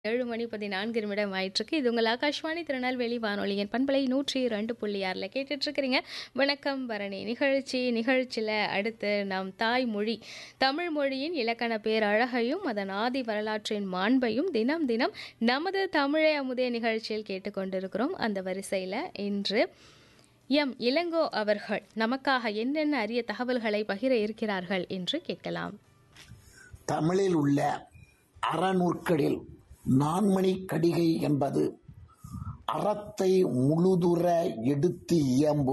ஏழு மணி பதினான்கு நிமிடம் ஆயிட்டிருக்கு இது உங்கள் ஆகாஷ்வாணி திருநெல்வேலி வானொலியின் பண்பலை நூற்றி ரெண்டு புள்ளி ஆறில் கேட்டுட்ருக்கிறீங்க வணக்கம் பரணி நிகழ்ச்சி நிகழ்ச்சியில் அடுத்து நம் தாய்மொழி தமிழ் மொழியின் இலக்கண பேரழகையும் அதன் ஆதி வரலாற்றின் மாண்பையும் தினம் தினம் நமது தமிழை அமுதே நிகழ்ச்சியில் கேட்டுக்கொண்டிருக்கிறோம் அந்த வரிசையில் இன்று எம் இளங்கோ அவர்கள் நமக்காக என்னென்ன அரிய தகவல்களை பகிர இருக்கிறார்கள் என்று கேட்கலாம் தமிழில் உள்ள அறநூற்களில் நான்மணி கடிகை என்பது அறத்தை முழுதுற எடுத்து இயம்பும்